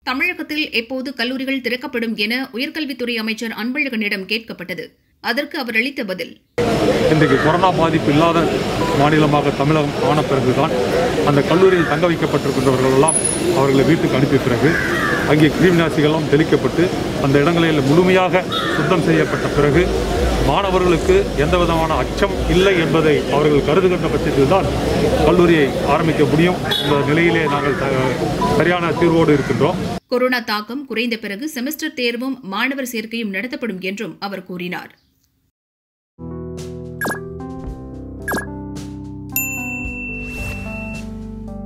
தமிழகத்தில் எப்போது கல்லூரிகள் திறக்கப்படும் என உயர்கல்வித்துறை அமைச்சர் அன்பழகனிடம் கேட்கப்பட்டது அதற்கு அவர் அளித்த பதில் இன்றைக்கு கொரோனா பாதிப்பு இல்லாத மாநிலமாக தமிழகம் ஆன பிறகுதான் அந்த கல்லூரியில் தங்க வைக்கப்பட்டிருக்கின்றவர்கள் எல்லாம் அவர்களை வீட்டுக்கு அனுப்பிய பிறகு அங்கே கிருமிநாசிகளும் தெளிக்கப்பட்டு அந்த இடங்களில் முழுமையாக சுத்தம் செய்யப்பட்ட பிறகு மாணவர்களுக்கு எந்த விதமான அச்சம் இல்லை என்பதை அவர்கள் கருதுகின்ற பட்சத்தில் தான் கல்லூரியை ஆரம்பிக்க முடியும் என்ற நிலையிலே நாங்கள் த- சரியான தீர்வோடு இருக்கின்றோம் கொரோனா தாக்கம் குறைந்த பிறகு செமஸ்டர் தேர்வும் மாணவர் சேர்க்கையும் நடத்தப்படும் என்றும் அவர் கூறினார்